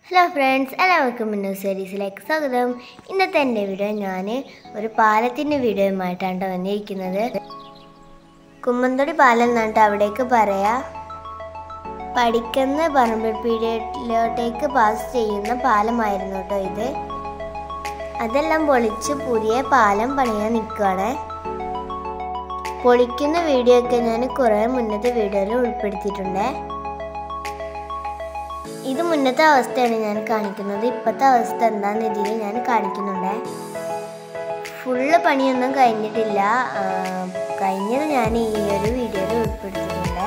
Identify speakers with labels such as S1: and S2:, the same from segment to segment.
S1: Hello friends എല്ലാവർക്കും മിന്നു സീരീസിലേക്ക് സ്വാഗതം ഇന്നത്തെ എൻ്റെ വീഡിയോ ഞാൻ ഒരു പാലത്തിൻ്റെ വീഡിയോയുമായിട്ടാണ് ട്ടോ വന്നിരിക്കുന്നത് കുമ്മന്തൊടി പാലം എന്നാണ്ട് അവിടേക്ക് പറയാ പഠിക്കുന്ന പറമ്പിൽ പീഡിയയിലോട്ടേക്ക് പാസ് ചെയ്യുന്ന പാലമായിരുന്നു കേട്ടോ ഇത് അതെല്ലാം പൊളിച്ച് പുതിയ പാലം പണിയാൻ നിൽക്കുകയാണ് പൊളിക്കുന്ന വീഡിയോ ഒക്കെ ഞാൻ കുറേ മുന്നത്തെ വീഡിയോയിൽ ഉൾപ്പെടുത്തിയിട്ടുണ്ട് ഇത് മുന്നത്തെ അവസ്ഥയാണ് ഞാൻ കാണിക്കുന്നത് ഇപ്പോഴത്തെ അവസ്ഥ എന്താണെന്ന് ഇതിൽ ഞാൻ കാണിക്കുന്നുണ്ട് ഫുള്ള് പണിയൊന്നും കഴിഞ്ഞിട്ടില്ല ആ, കഴിഞ്ഞത് ഞാൻ ഈ ഒരു വീഡിയോയിൽ ഉൾപ്പെടുത്തിയിട്ടുണ്ട്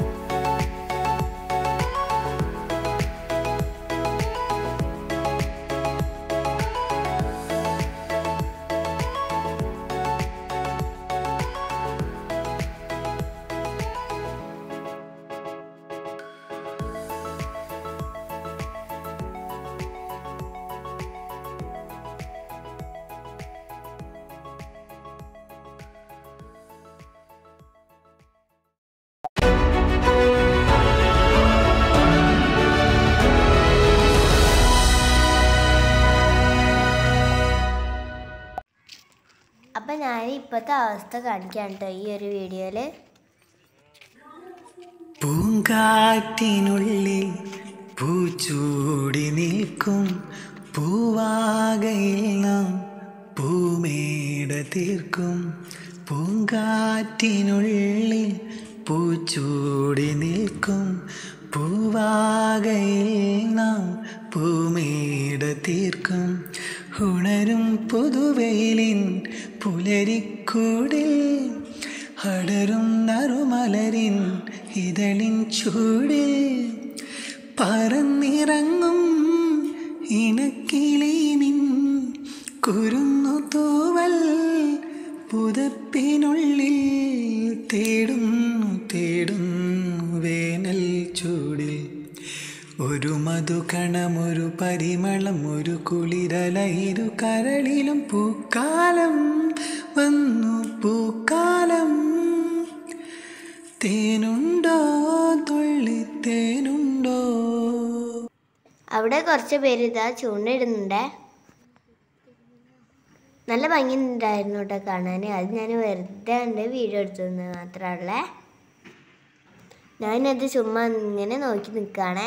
S1: അപ്പം ഞാൻ ഇപ്പോഴത്തെ അവസ്ഥ കാണിക്കാം കേട്ടോ ഈ ഒരു വീഡിയോയിൽ
S2: പൂങ്കാറ്റിനുള്ളിൽ പൂച്ചൂടി നിൽക്കും പൂവാകയിൽ നാം പൂമേട തീർക്കും പൂങ്കാറ്റിനുള്ളിൽ പൂച്ചൂടി നിൽക്കും പൂവാകയിൽ നാം പൂമേട തീർക്കും ഉണരും പുതുവെയിലിൻ പുലരിക്കൂടിൽ അടരും നറുമലരിൻ ഇതളിൻ ചൂടിൽ പറന്നിറങ്ങും ഇണക്കിളീനിൻ കുരുന്നു തൂവൽ പുതപ്പിനുള്ളിൽ തേടുന്നു തേടുന്നു വേനൽ ചൂടിൽ ഒരു മധുകണം ഒരു പരിമളം ഒരു കുളിരല ഇരു കരളിലും പൂക്കാലം വന്നു പൂക്കാലം തേനുണ്ടോ തുള്ളി തേനുണ്ടോ
S1: അവിടെ കുറച്ച് പേര് ഇതാ ചൂണ്ടയിടുന്നുണ്ട് നല്ല ഭംഗിയുണ്ടായിരുന്നു കേട്ടോ കാണാൻ അത് ഞാൻ വെറുതെ ഉണ്ട് വീഡിയോ എടുത്തതെന്ന് മാത്രമല്ല ഞാനത് ചുമ്മാ ഇങ്ങനെ നോക്കി നിൽക്കുകയാണേ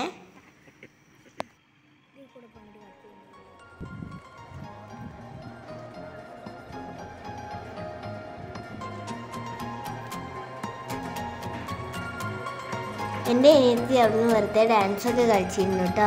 S1: എൻ്റെ അനിയത്തി അവിടുന്ന് വെറുതെ ഡാൻസ് ഒക്കെ കളിച്ചിരുന്നു കേട്ടോ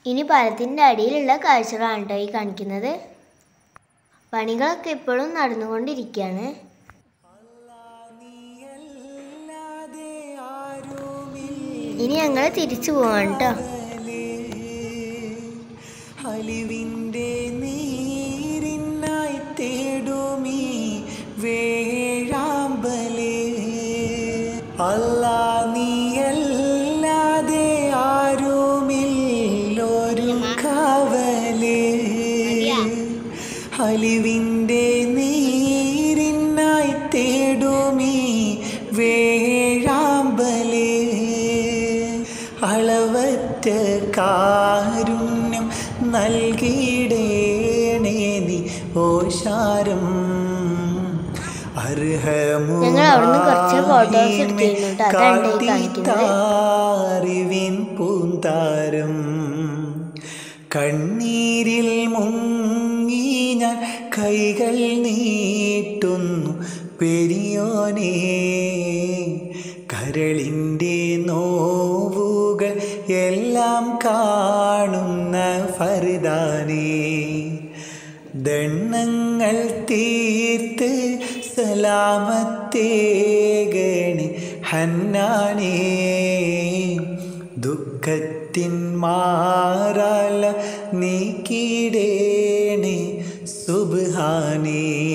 S1: ഇനി പാലത്തിൻ്റെ അടിയിലുള്ള കാഴ്ചകളാണ് കേട്ടോ ഈ കാണിക്കുന്നത് പണികളൊക്കെ ഇപ്പോഴും നടന്നുകൊണ്ടിരിക്കുകയാണ് ഇനി ഞങ്ങൾ തിരിച്ചു പോവാണ് കേട്ടോ
S2: അലിവിൻ്റെ നീരിനായി തേടുമീ വേഴാമ്പലേ അല്ല നീയല്ലാതെ ആരുമില്ലൊരു കാവലേ അലിവിൻ്റെ നീരിനായി തേടുമീ വേഴാമ്പലേ അളവറ്റ കാരുണ്യം നൽകിയിടേണേ നീ ഓശാരം
S1: ഞങ്ങൾ അവിടുന്ന് കുറച്ച് photos എടുത്തിരുന്നു ട്ടോ. അതാണ് ഈ കാണിക്കുന്നത്.
S2: അറിവിൻ പൂന്താരം കണ്ണീരിൽ മുങ്ങി ഞാൻ കൈകൾ നീട്ടുന്നു പെരിയോനേ കരളിൻ്റെ നോവുകൾ എല്ലാം കാണുന്ന ഫർദാനേ ദണ്ണങ്ങൾ തീർത്ത് സലാമത്തേകണി ഹന്നാനേ ദുഃഖത്തിൻ മാറാല നീക്കിടേണേ സുബ്ഹാനേ